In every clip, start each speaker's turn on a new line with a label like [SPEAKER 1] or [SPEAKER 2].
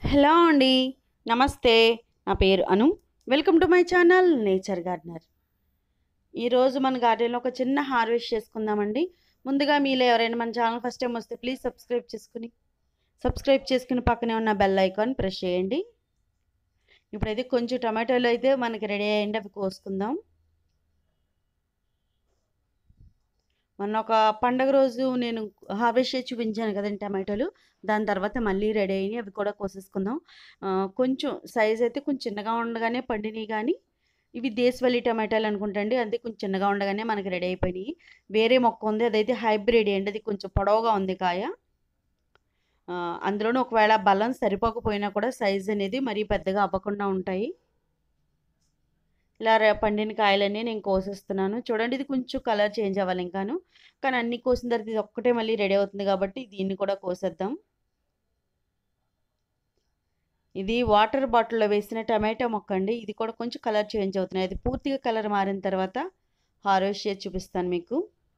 [SPEAKER 1] Hello అండి నమస్తే నా పేరు Anu welcome to my channel nature gardener ఈరోజు మన గార్డెన్లో ఒక చిన్న హార్వెస్ట్ చేసుకుందామండి ముందుగా మీలో ఎవరైనా మన ఛానల్ ఫస్ట్ టైం వస్తే ప్లీజ్ సబ్స్క్రైబ్ చేసుకుని సబ్స్క్రైబ్ చేసుకుని పక్కనే ఉన్న బెల్ ఐకాన్ ప్రెస్ చేయండి ఇప్పుడైతే కొంచెం టమాటోలు అయితే మనకి రెడీ అయ్యండి అవి కోసుకుందాం మొన్న ఒక పండగ రోజు నేను హార్వెస్ట్ చేసి చూపించాను కదండి టమాటోలు దాని తర్వాత మళ్ళీ రెడీ అయినాయి అవి కూడా కోసేసుకుందాం ఆ, కొంచెం సైజ్ అయితే కొంచెం చిన్నగా ఉండగానే పండినాయి కానీ ఇవి దేశవల్లి టమాటాలు అనుకుంటండి అంతే కొంచెం చిన్నగా ఉండగానే మనకి రెడీ అయిపోయినాయి వేరే మొక్క ఉంది అదైతే హైబ్రిడ్ అండి అది కొంచెం పొడవుగా ఉంది కాయ ఆ, అందులోనూ ఒకవేళ బలం సరిపోకపోయినా కూడా సైజ్ అనేది మరీ పెద్దగా అవ్వకుండా ఉంటాయి ఇలా రే- పండిన కాయలన్నీ నేను కోసేస్తున్నాను చూడండి ఇది కొంచెం కలర్ చేంజ్ అవ్వాలి ఇంకాను కానీ అన్ని కోసిన తర్వాత ఇది ఒక్కటే మళ్ళీ రెడీ అవుతుంది కాబట్టి దీన్ని కూడా కోసేద్దాం ఇది వాటర్ బాటిల్లో వేసిన టమాటో మొక్క అండి ఇది కూడా కొంచెం కలర్ చేంజ్ అవుతున్నాయి అది పూర్తిగా కలర్ మారిన తర్వాత హార్వెస్ట్ చేసి చూపిస్తాను మీకు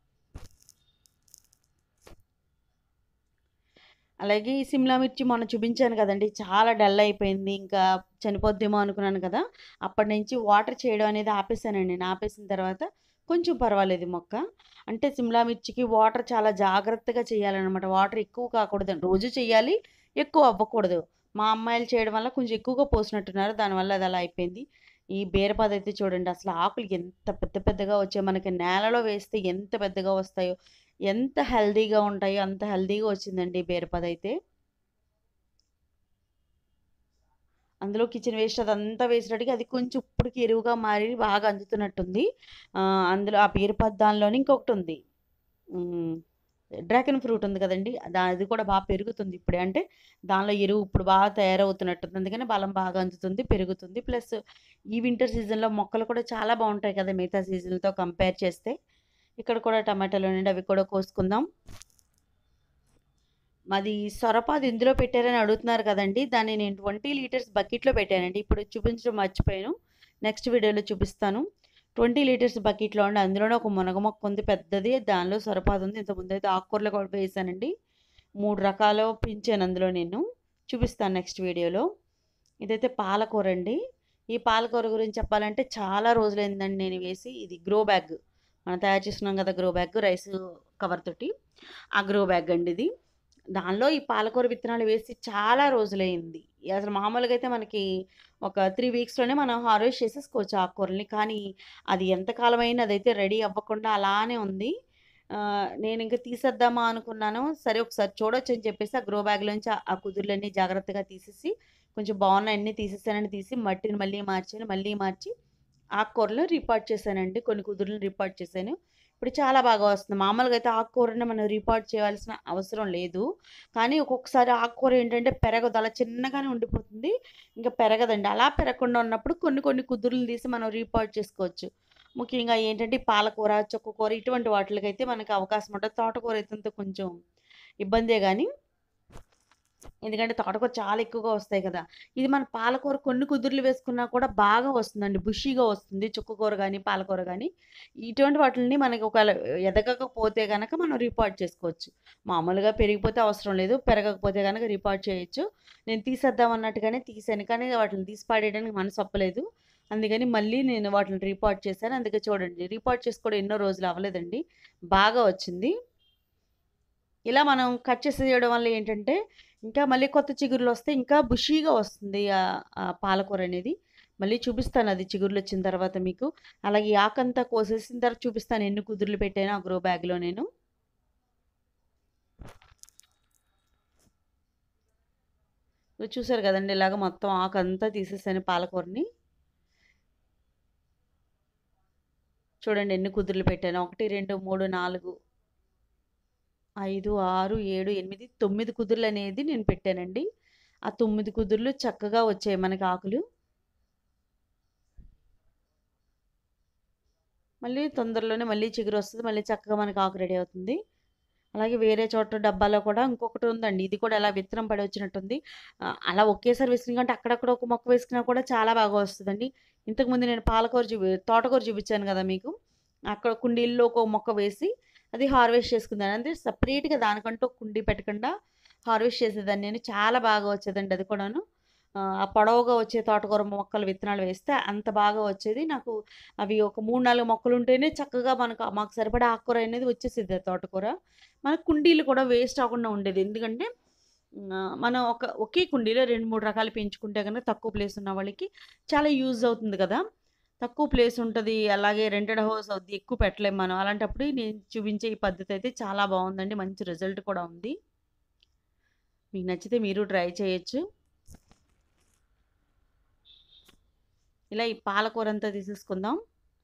[SPEAKER 1] అలాగే ఈ సిమ్లా మిర్చి మొన్న చూపించాను కదండి చాలా డల్ అయిపోయింది ఇంకా చనిపోద్దేమో అనుకున్నాను కదా అప్పటి నుంచి వాటర్ చేయడం అనేది ఆపేసానండి నేను ఆపేసిన తర్వాత కొంచెం పర్వాలేదు ఈ మొక్క అంటే సిమ్లా మిర్చికి వాటర్ చాలా జాగ్రత్తగా చేయాలన్నమాట వాటర్ ఎక్కువ కాకూడదు రోజు చేయాలి ఎక్కువ అవ్వకూడదు మా అమ్మాయిలు చేయడం వల్ల కొంచెం ఎక్కువగా పోసినట్టున్నారు దానివల్ల అది అలా అయిపోయింది ఈ బీరపాదు అయితే చూడండి అసలు ఆకులు ఎంత పెద్ద పెద్దగా వచ్చాయి మనకి నేలలో వేస్తే ఎంత పెద్దగా వస్తాయో ఎంత హెల్దీగా ఉంటాయో అంత హెల్దీగా వచ్చిందండి ఈ బీరపాదు అయితే అందులో కిచెన్ వేస్ట్ అదంతా వేసినట్టుగా అది కొంచెం ఇప్పటికి ఎరువుగా మారి బాగా అందుతున్నట్టుంది ఆ, అందులో ఆ బీరపాదు దానిలోని ఇంకొకటి ఉంది ఉమ్, డ్రాగన్ ఫ్రూట్ ఉంది కదండి దా అది కూడా బాగా పెరుగుతుంది ఇప్పుడే అంటే దానిలో ఎరువు ఇప్పుడు బాగా తయారవుతున్నట్టుంది అందుకని బలం బాగా అందుతుంది పెరుగుతుంది ప్లస్ ఈ వింటర్ సీజన్లో మొక్కలు కూడా చాలా బాగుంటాయి కదా మిగతా సీజన్లతో కంపేర్ చేస్తే ఇక్కడ కూడా టమాటాలు ఉండండి అవి కూడా కోసుకుందాం మాది సొరపాదు ఇందులో పెట్టారని అడుగుతున్నారు కదండి దాన్ని నేను ట్వంటీ లీటర్స్ బకెట్లో పెట్టానండి ఇప్పుడు చూపించడం మర్చిపోయాను నెక్స్ట్ వీడియోలో చూపిస్తాను ట్వంటీ లీటర్స్ బకెట్లో ఉండి అందులోనే ఒక మునగ మొక్క ఉంది పెద్దది దానిలో సొరపాదు ఉంది ఇంతకుముందు అయితే ఆకుకూరలు కూడా వేసానండి మూడు రకాలు పెంచాను అందులో నేను చూపిస్తాను నెక్స్ట్ వీడియోలో ఇదైతే పాలకూర అండి ఈ పాలకూర గురించి చెప్పాలంటే చాలా రోజులైందండి నేను వేసి ఇది గ్రో బ్యాగ్ మనం తయారు చేసుకున్నాం కదా గ్రో బ్యాగ్ రైస్ కవర్ తోటి ఆ గ్రో బ్యాగ్ అండి ఇది దానిలో ఈ పాలకూర విత్తనాలు వేసి చాలా రోజులైంది అసలు మామూలుగా అయితే మనకి ఒక త్రీ వీక్స్లోనే మనం హార్వెస్ట్ చేసేసుకోవచ్చు ఆకుకూరల్ని కానీ అది ఎంతకాలం అయినా అదైతే రెడీ అవ్వకుండా అలానే ఉంది ఆ, నేను ఇంకా తీసేద్దామా అనుకున్నాను సరే ఒకసారి చూడొచ్చు అని చెప్పేసి ఆ గ్రో బ్యాగ్లోంచి ఆ కుదుర్లన్నీ జాగ్రత్తగా తీసేసి కొంచెం బాగున్నాయి అన్నీ తీసేసానని తీసి మట్టిని మళ్ళీ మార్చాను మళ్ళీ మార్చి ఆకుకూరలు రిపార్ట్ చేశానండి కొన్ని కుదురులను రిపార్ట్ చేశాను ఇప్పుడు చాలా బాగా వస్తుంది మామూలుగా అయితే ఆకుకూరని మనం రిపార్ట్ చేయాల్సిన అవసరం లేదు కానీ ఒక్కొక్కసారి ఆకుకూర ఏంటంటే పెరగదు అలా చిన్నగానే ఉండిపోతుంది ఇంకా పెరగదండి అలా పెరగకుండా ఉన్నప్పుడు కొన్ని కొన్ని కుదురులు తీసి మనం రీపాట్ చేసుకోవచ్చు ముఖ్యంగా ఏంటంటే ఈ పాలకూర చొక్కకూర ఇటువంటి వాటికైతే మనకి అవకాశం ఉంటుంది తోటకూర అయితే కొంచెం ఇబ్బందే కానీ ఎందుకంటే తోటకూర చాలా ఎక్కువగా వస్తాయి కదా ఇది మన పాలకూర కొన్ని కుదురులు వేసుకున్నా కూడా బాగా వస్తుందండి బుషీగా వస్తుంది చుక్కకూర కానీ పాలకూర కానీ ఇటువంటి వాటిని మనకి ఒకవేళ ఎదగకపోతే కనుక మనం రిపోర్ట్ చేసుకోవచ్చు మామూలుగా పెరిగిపోతే అవసరం లేదు పెరగకపోతే కనుక రిపోర్ట్ చేయొచ్చు నేను తీసేద్దాం అన్నట్టుగానే తీసాను కానీ వాటిని తీసి పాడేయడానికి మనసు ఒప్పలేదు అందుకని మళ్ళీ నేను వాటిని రిపోర్ట్ చేశాను అందుకే చూడండి రిపోర్ట్ చేసుకోవడం ఎన్నో రోజులు అవ్వలేదండి బాగా వచ్చింది ఇలా మనం కట్ చేసేయడం వల్ల ఏంటంటే ఇంకా మళ్ళీ కొత్త చిగురులు వస్తే ఇంకా బుషీగా వస్తుంది ఆ ఆ పాలకూర అనేది మళ్ళీ చూపిస్తాను అది చిగురులు వచ్చిన తర్వాత మీకు అలాగే ఈ ఆకంతా కోసేసిన తర్వాత చూపిస్తాను ఎన్ని కుదురులు పెట్టాను ఆ గ్రో బ్యాగ్లో నేను మీరు చూసారు కదండి ఇలాగ మొత్తం ఆకంతా తీసేసాను పాలకూరని చూడండి ఎన్ని కుదురులు పెట్టాను ఒకటి రెండు మూడు నాలుగు ఐదు ఆరు ఏడు ఎనిమిది తొమ్మిది కుదురులు అనేది నేను పెట్టానండి ఆ తొమ్మిది కుదురులు చక్కగా వచ్చాయి మనకి ఆకులు మళ్ళీ తొందరలోనే మళ్ళీ చిగురు వస్తుంది మళ్ళీ చక్కగా మనకి ఆకు రెడీ అవుతుంది అలాగే వేరే చోట డబ్బాలో కూడా ఇంకొకటి ఉందండి ఇది కూడా అలా విత్తనం పడి వచ్చినట్టుంది ఆ, అలా ఒకేసారి వేసిన కంటే అక్కడక్కడ ఒక మొక్క వేసుకున్నా కూడా చాలా బాగా వస్తుందండి ఇంతకుముందు నేను పాలకూర చూపి తోటకూర చూపించాను కదా మీకు అక్కడ కుండీల్లో ఒక మొక్క వేసి అది హార్వెస్ట్ చేసుకుందాను అంటే సపరేట్గా దానికంటూ ఒక కుండీ పెట్టకుండా హార్వెస్ట్ చేసేదాన్ని నేను చాలా బాగా వచ్చేదండి అది కూడాను ఆహ్, ఆ పొడవుగా వచ్చే తోటకూర మొక్కలు విత్తనాలు వేస్తే అంత బాగా వచ్చేది. నాకు అవి ఒక 3, 4 మొక్కలుంటేనే చక్కగా మనకు మాకు సరిపడా ఆకుకూర అనేది వచ్చేసిద్ది ఆ తోటకూర. మన కుండీలు కూడా వేస్ట్ అవ్వకుండా ఉండేది. ఎందుకంటే ఆహ్, మనం ఒక ఒకే కుండీలో 2, 3 రకాలు పెంచుకుంటే గనక తక్కువ ప్లేస్ ఉన్న వాళ్ళకి చాలా యూజ్ అవుతుంది కదా! తక్కువ ప్లేస్ ఉంటది. అలాగే రెంటెడ్ హౌస్ అవుద్ది. ఎక్కువ పెట్టలేం మనం. అలాంటప్పుడు నేను చూపించే ఈ పద్ధతి అయితే చాలా బావుందండి. మంచి రిజల్ట్ కూడా ఉంది. మీకు నచ్చితే మీరు ట్రై చేయొచ్చు. ఇలా ఈ పాలకూర అంతా తీసేసుకుందాం.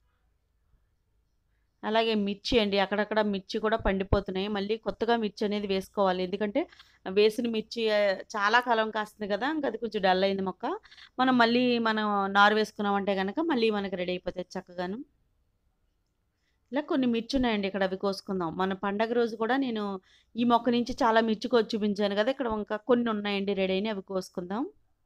[SPEAKER 1] అలాగే మిర్చి అండి. అక్కడక్కడ మిర్చి కూడా పండిపోతున్నాయి. మళ్ళీ కొత్తగా మిర్చి అనేది వేసుకోవాలి. ఎందుకంటే వేసిన మిర్చి ఆహ్, చాలా కాలం కాస్తుంది కదా! ఇంక అది కొంచెం డల్ అయింది మొక్క. మనం మళ్ళీ మనం నారు వేసుకున్నామంటే గనక మళ్ళీ మనకి రెడీ అయిపోతాయి చక్కగాను. ఇలా కొన్ని మిర్చి ఉన్నాయండి ఇక్కడ అవి కోసుకుందాం. మన పండగ రోజు కూడా నేను ఈ మొక్క నుంచి చాలా మిర్చి కోసి చూపించాను కదా! ఇక్కడ ఇంకా కొన్ని ఉన్నాయండి రెడీ అయినయి అవి కోసుకుందాం.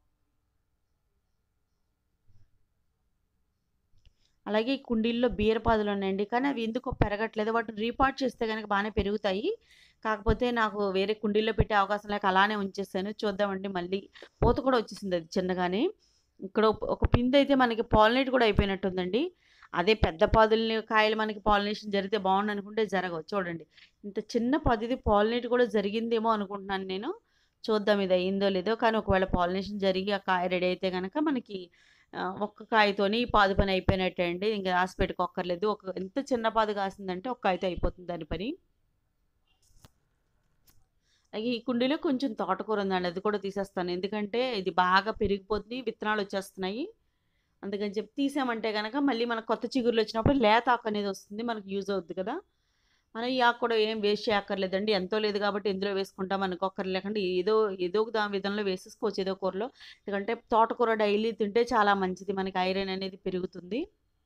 [SPEAKER 1] అలాగే ఈ కుండీల్లో బీరపాదులు ఉన్నాయండి. కానీ అవి ఎందుకో పెరగట్లేదు. వాటిని రీపాట్ చేస్తే గనక బానే పెరుగుతాయి. కాకపోతే నాకు వేరే కుండీల్లో పెట్టే అవకాశం లేక అలానే ఉంచేసాను. చూద్దామండి మళ్ళీ పూత కూడా వచ్చేసింది అది చిన్నగానే. ఇక్కడ ఒక ఒక పిందయితే మనకి పాలినేట్ కూడా అయిపోయినట్టుందండి. అదే పెద్ద పాదుల్ని కాయలు మనకి పాలినేషన్ జరిగితే బావుండనుకుంటే జరగవు. చూడండి. ఇంత చిన్న పాదు ఇది పాలినేట్ కూడా జరిగిందేమో అనుకుంటున్నాను నేను. చూద్దాం ఇది అయిందో లేదో. కానీ ఒకవేళ పాలినేషన్ జరిగి ఆ కాయ రెడీ అయితే గనక మనకి ఆహ్, ఒక్క కాయతోని ఈ పాదు పని అయిపోయినట్టే అండి. ఇంక రాసి పెట్టుకోక్కర్లేదు. ఒక ఎంత చిన్న పాదు కాసిందంటే ఒక కాయతో అయిపోతుంది దాని పని. అలాగే ఈ కుండీలో కొంచెం తోటకూర ఉందండి. అది కూడా తీసేస్తాను. ఎందుకంటే ఇది బాగా పెరిగిపోతుంది. విత్తనాలు వచ్చేస్తున్నాయి. అందుకని చెప్పి తీసామంటే గనక మళ్ళీ మనకు కొత్త చిగుర్లొచ్చినప్పుడు లేత ఆకు అనేది వస్తుంది. మనకు యూజ్ అవుద్ది కదా! మనం ఈ ఆకు కూడా ఏం వేస్ట్ చేయక్కర్లేదండి. ఎంతో లేదు కాబట్టి ఇందులో వేసుకుంటాం అనుకోక్కర్ లేకుండా ఏదో ఏదో ఒక దా విధంలో వేసేసుకోవచ్చు ఏదో కూరలో. ఎందుకంటే తోటకూర డైలీ తింటే చాలా మంచిది. మనకి ఐరన్ అనేది పెరుగుతుంది.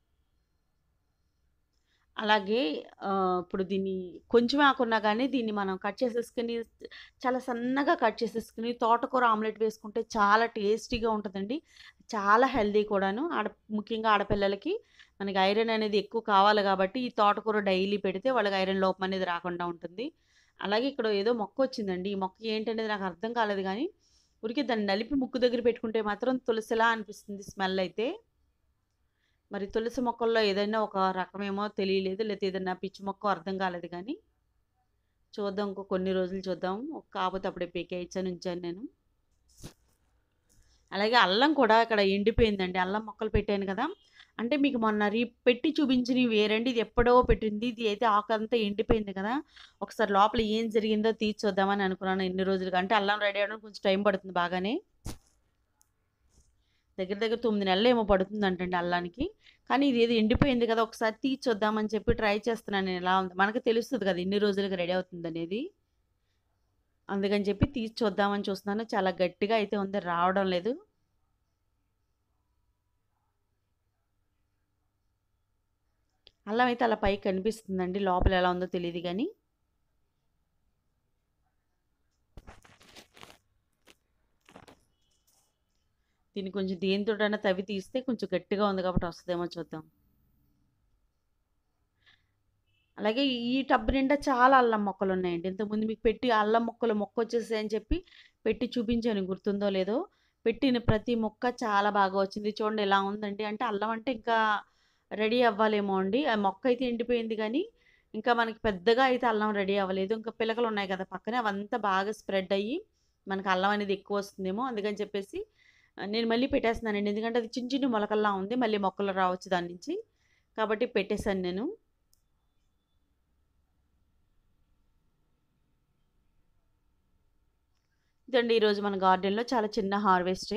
[SPEAKER 1] అలాగే ఆహ్, ఇప్పుడు దీన్ని కొంచెమే ఆకున్నా గానీ దీన్ని మనం కట్ చేసేసుకొని చాలా సన్నగా కట్ చేసేసుకొని తోటకూర ఆమ్లెట్ వేసుకుంటే చాలా టేస్టీగా ఉంటదండి. చాలా హెల్తీ కూడాను. ఆడ ముఖ్యంగా ఆడపిల్లలకి మనకి ఐరన్ అనేది ఎక్కువ కావాలి కాబట్టి ఈ తోటకూర డైలీ పెడితే వాళ్ళకి ఐరన్ లోపం అనేది రాకుండా ఉంటుంది. అలాగే ఇక్కడ ఏదో మొక్కొచ్చిందండి. ఈ మొక్క ఏంటనేది నాకు అర్థం కాలేదు గానీ ఊరికే దాన్ని నలిపి ముక్కు దగ్గర పెట్టుకుంటే మాత్రం తులసిలా అనిపిస్తుంది స్మెల్ అయితే. మరి తులసి మొక్కల్లో ఏదైనా ఒక రకమేమో తెలియలేదు. లేతే ఏదన్నా పిచ్చి మొక్కో అర్థం కాలేదు గానీ. చూద్దాం ఇంకో కొన్ని రోజులు చూద్దాం. కాపోతే అప్పుడే పీకేయొచ్చని ఉంచాను నేను. అలాగే అల్లం కూడా ఇక్కడ ఎండిపోయిందండి. అల్లం మొక్కలు పెట్టాను కదా! అంటే మీకు మొన్న రీ పెట్టి చూపించినవి వేరండి. ఇది ఎప్పుడో పెట్టింది. ఇది అయితే ఆకంతా ఎండిపోయింది కదా! ఒకసారి లోపల ఏం జరిగిందో తీసి చూద్దామని అనుకున్నాను ఇన్ని రోజులుగా. అంటే అల్లం రెడీ అవ్వడానికి కొంచెం టైం పడుతుంది బాగానే. దగ్గర దగ్గర 9 నెలలేమో పడుతుందంటండి అల్లానికి. కానీ ఇదేదో ఎండిపోయింది కదా! ఒకసారి తీసి చూద్దామని చెప్పి ట్రై చేస్తున్నాను నేను ఎలా ఉందో. మనకు తెలుస్తది కదా! ఎన్ని రోజులకి రెడీ అవుతుందనేది. అందుకని చెప్పి తీసి చూద్దామని చూస్తున్నాను. చాలా గట్టిగా అయితే ఉంది. రావడం లేదు. అల్లం అయితే అలా పైకి కనిపిస్తుందండి. లోపల ఎలా ఉందో తెలీదు గానీ. దీన్ని కొంచెం దేనితోటైనా తవ్వి తీస్తే కొంచెం గట్టిగా ఉంది కాబట్టి వస్తదేమో చూద్దాం. అలాగే ఈ టబ్ నిండా చాలా అల్లం మొక్కలున్నాయండి. ఇంతకుముందు మీకు పెట్టి అల్లం మొక్కలు మొక్కొచ్చేసాయని చెప్పి పెట్టి చూపించాను గుర్తుందో లేదో. పెట్టిన ప్రతి మొక్క చాలా బాగా వచ్చింది. చూడండి ఇలా ఉందండి. అంటే అల్లం అంటే ఇంకా రెడీ అవ్వాలేమో అండి. ఆ మొక్క అయితే ఎండిపోయింది గానీ, ఇంకా మనకి పెద్దగా అయితే అల్లం రెడీ అవ్వలేదు. ఇంకా పిలకలున్నాయి కదా పక్కనే అవంతా బాగా స్ప్రెడ్ అయ్యి మనకు అల్లం అనేది ఎక్కువొస్తుందేమో అందుకని చెప్పేసి ఆహ్, నేను మళ్ళీ పెట్టేస్తున్నానండి. ఎందుకంటే అది చిన్న చిన్న మొలకల్లా ఉంది. మళ్ళీ మొక్కలు రావచ్చు దాని నుంచి. కాబట్టి పెట్టేసాను నేను. ఇదండి ఈరోజు మన గార్డెన్‌లో చాలా చిన్న హార్వెస్ట్.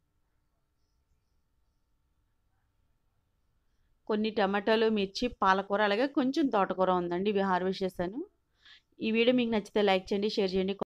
[SPEAKER 1] కొన్ని టమాటాలు, మిర్చి, పాలకూర అలాగే కొంచెం తోటకూర ఉందండి. ఇవి హార్వెస్ట్ చేశాను. ఈ వీడియో మీకు నచ్చితే లైక్ చేయండి, షేర్ చేయండి.